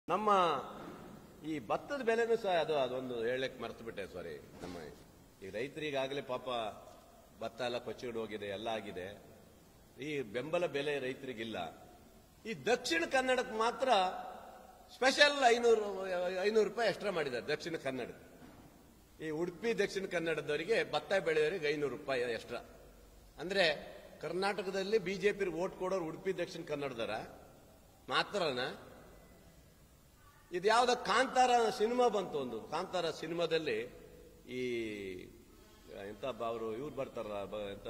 ನಮ್ಮ ಈ ಭತ್ತದ ಬೆಲೆನೂ ಸಹ ಅದು ಅದೊಂದು ಹೇಳಕ್ ಮರ್ತು ಬಿಟ್ಟೆ ಸಾರಿ ನಮ್ಮ ಈ ರೈತರಿಗಾಗಲೇ ಪಾಪ ಭತ್ತ ಎಲ್ಲ ಕೊಚ್ಚಿಡ್ ಹೋಗಿದೆ ಎಲ್ಲ ಆಗಿದೆ ಈ ಬೆಂಬಲ ಬೆಲೆ ರೈತರಿಗಿಲ್ಲ ಈ ದಕ್ಷಿಣ ಕನ್ನಡಕ್ಕೆ ಮಾತ್ರ ಸ್ಪೆಷಲ್ ಐನೂರು ಐನೂರು ರೂಪಾಯಿ ಎಕ್ಸ್ಟ್ರಾ ಮಾಡಿದ್ದಾರೆ ದಕ್ಷಿಣ ಕನ್ನಡ ಈ ಉಡುಪಿ ದಕ್ಷಿಣ ಕನ್ನಡದವರಿಗೆ ಭತ್ತ ಬೆಳೆಯೋರಿಗೆ ಐನೂರು ರೂಪಾಯಿ ಎಕ್ಸ್ಟ್ರಾ ಅಂದ್ರೆ ಕರ್ನಾಟಕದಲ್ಲಿ ಬಿಜೆಪಿ ವೋಟ್ ಕೊಡೋರು ಉಡುಪಿ ದಕ್ಷಿಣ ಕನ್ನಡದರ ಮಾತ್ರನ ಇದು ಯಾವ್ದೋ ಕಾಂತಾರ ಸಿನಿಮಾ ಬಂತು ಒಂದು ಕಾಂತಾರ ಸಿನಿಮಾದಲ್ಲಿ ಈ ಎಂತ ಅವರು ಇವ್ರು ಬರ್ತಾರ ಬ- ಎಂತ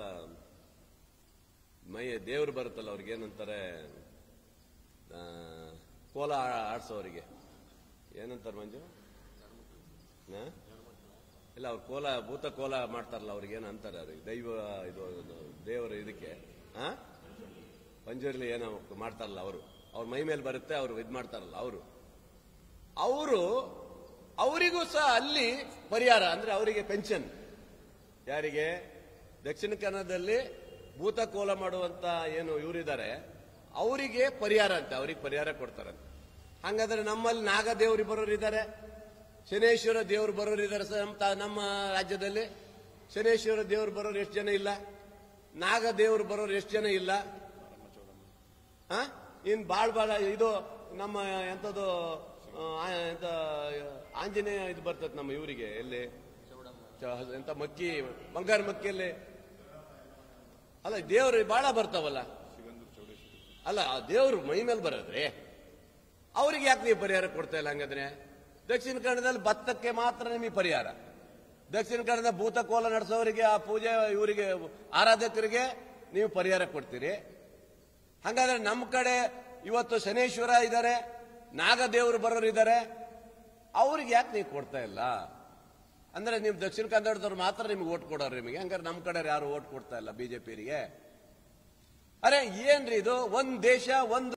ಮೈ ದೇವ್ರು ಬರುತ್ತಲ್ಲ ಅವ್ರಿಗೆ ಏನಂತಾರೆ ಆ, ಕೋಲ ಆ- ಆಡ್ಸೋರಿಗೆ ಏನಂತಾರೆ ಮಂಜು ಹಾ? ಇಲ್ಲ ಅವ್ರು ಕೋಲ ಭೂತ ಕೋಲ ಮಾಡ್ತಾರಲ್ಲ ಅವ್ರಿಗೆ ಏನು ಅಂತಾರೆ ಅವ್ರಿಗೆ ದೈವ ಇದು ಇದು ದೇವರ ಇದಕ್ಕೆ ಹಾ ಪಂಜುರ್ಲಿ ಏನೋ ಮಾಡ್ತಾರಲ್ಲ ಅವರು ಅವ್ರ ಮೈ ಮೇಲೆ ಬರುತ್ತೆ ಅವರು ಇದು ಮಾಡ್ತಾರಲ್ಲ ಅವರು ಅವರು ಅವರಿಗೂ ಸಹ ಅಲ್ಲಿ ಪರಿಹಾರ ಅಂದ್ರೆ ಅವರಿಗೆ ಪೆನ್ಷನ್ ಯಾರಿಗೆ ದಕ್ಷಿಣ ಕನ್ನಡದಲ್ಲಿ ಭೂತ ಕೋಲ ಮಾಡುವಂತ ಏನು ಇವರಿದ್ದಾರೆ ಅವರಿಗೆ ಪರಿಹಾರ ಅಂತ ಅವ್ರಿಗೆ ಪರಿಹಾರ ಕೊಡ್ತಾರಂತೆ ಹಾಗಾದ್ರೆ ನಮ್ಮಲ್ಲಿ ನಾಗದೇವ್ರು ಬರೋರು ಇದ್ದಾರೆ ಶನೇಶ್ವರ ದೇವ್ರು ಬರೋರು ಇದ್ದಾರೆ ಸರ್ ನಮ್ಮ ತಾ- ನಮ್ಮ ರಾಜ್ಯದಲ್ಲಿ ಶನೇಶ್ವರ ದೇವ್ರು ಬರೋರು ಎಷ್ಟು ಜನ ಇಲ್ಲ ನಾಗ ದೇವ್ರು ಬರೋರು ಎಷ್ಟು ಜನ ಇಲ್ಲ ಆ? ಇನ್ ಬಾಳ್ ಬಾಳ ಇದು ನಮ್ಮ ಎಂತದು ಆ, ಎಂತ ಆಂಜನೇಯ ಇದು ಬರ್ತದೆ ನಮ್ಮ ಇವರಿಗೆ ಎಲ್ಲಿ ಚ- ಎಂತ ಮಕ್ಕಿ ಬಂಗಾರ ಮಕ್ಕಿಯಲ್ಲಿ ಅಲ್ಲ ದೇವ್ರು ಬಾಳ ಬರ್ತಾವಲ್ಲ ಅಲ್ಲ ಆ ದೇವ್ರು ಮೈ ಮೇಲೆ ಬರೋದ್ರಿ ಅವ್ರಿಗೆ ಯಾಕೆ ನೀವು ಪರಿಹಾರ ಕೊಡ್ತಾ ಇಲ್ಲ ಹಂಗಂದ್ರೆ ದಕ್ಷಿಣ ಕನ್ನಡದಲ್ಲಿ ಭತ್ತಕ್ಕೆ ಮಾತ್ರ ನಿಮಗೆ ಪರಿಹಾರ ದಕ್ಷಿಣ ಕನ್ನಡದ ಭೂತ ಕೋಲ ನಡೆಸೋರಿಗೆ ಆ ಪೂಜೆ ಇವರಿಗೆ ಆರಾಧಕರಿಗೆ ನೀವು ಪರಿಹಾರ ಕೊಡ್ತೀರಿ ಹಂಗಾದ್ರೆ ನಮ್ಮ ಕಡೆ ಇವತ್ತು ಶನೇಶ್ವರ ಇದ್ದಾರೆ ನಾಗದೇವರು ಬರೋರು ಇದ್ದಾರೆ ಅವ್ರಿಗೆ ಯಾಕೆ ನೀವು ಕೊಡ್ತಾ ಇಲ್ಲ ಅಂದ್ರೆ ನೀವು ದಕ್ಷಿಣ ಕನ್ನಡದವ್ರು ಮಾತ್ರ ನಿಮ್ಗೆ ಓಟ್ ಕೊಡೋರು ನಿಮಗೆ ಹಂಗಾರೆ ನಮ್ಮ ಕಡೆ ಯಾರು ಓಟ್ ಕೊಡ್ತಾ ಇಲ್ಲ ಬಿಜೆಪಿಯವರಿಗೆ ಅರೆ ಏನ್ರಿ ಇದು ಒಂದ್ ದೇಶ ಒಂದು